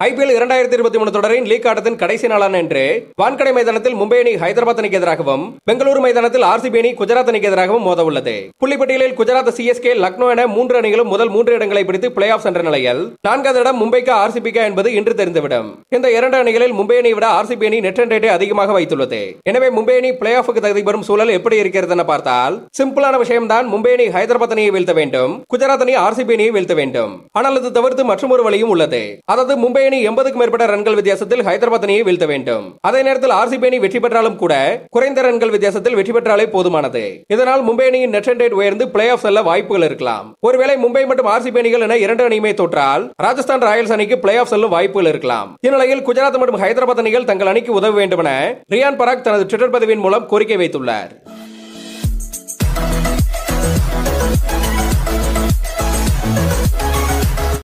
IPL இரண்டாயிரத்தி இருபத்தி மூணு தொடரின் லீக் ஆட்டத்தின் கடைசி நாளான இன்று வான்கடை மைதானத்தில் மும்பை அணி ஹைதராபாத் அணிக்கு எதிராகவும் பெங்களூரு மைதானத்தில் ஆர்சிபி அணி குஜராத் அணிக்கு எதிராகவும் மோத உள்ளது புள்ளிப்பட்டியலில் குஜராத் சிஎஸ்கே லக்னோ என மூன்று அணிகளும் முதல் மூன்று இடங்களை பிடித்து பிளே ஆஃப் சென்ற நிலையில் நான்காவது இடம் மும்பைக்கு ஆர்சிபிக்கா என்பது இன்று தெரிந்துவிடும் இந்த இரண்டு அணிகளில் மும்பை அணியை விட ஆர்சிபி அணி நெட் ரன் ரேட்டை அதிகமாக வைத்துள்ளது எனவே மும்பை அணி பிளே ஆஃபுக்கு தகுதி பெறும் சூழல் எப்படி இருக்கிறது என பார்த்தால் சிம்பிளான விஷயம்தான் மும்பை அணி ஹைதராபாத் அணியை வீழ்த்த வேண்டும் குஜராத் அணி ஆர்சிபி அணியை வீழ்த்த வேண்டும் ஆனால் அது தவிர்த்து மற்றொரு வழியும் உள்ளது அதாவது மும்பை அணி எண்பதுக்கும் மேற்பட்ட ரன்கள் வித்தியாசத்தில் ஹைதராபாத் அணியை வீழ்த்த வேண்டும் அதே நேரத்தில் ஆர்சிபி அணி வெற்றி பெற்றாலும் கூட குறைந்த ரன்கள் வித்தியாசத்தில் வெற்றி பெற்றாலே போதுமானது இதனால் மும்பை அணியின் நெட் ரன் ரேட் உயர்ந்து பிளே ஆஃப் செல்ல வாய்ப்புகள் இருக்கலாம் ஒருவேளை மும்பை மற்றும் ஆர்சிபி அணிகள் என இரண்டு அணியுமே தோற்றால் ராஜஸ்தான் ராயல்ஸ் அணிக்கு பிளே ஆஃப் செல்லும் வாய்ப்புகள் இருக்கலாம் இந்நிலையில் குஜராத் மற்றும் ஹைதராபாத் அணிகள் தங்கள் அணிக்கு உதவ வேண்டும் என ரியான் பராக் தனது ட்விட்டர் பதிவின் மூலம் கோரிக்கை வைத்துள்ளார்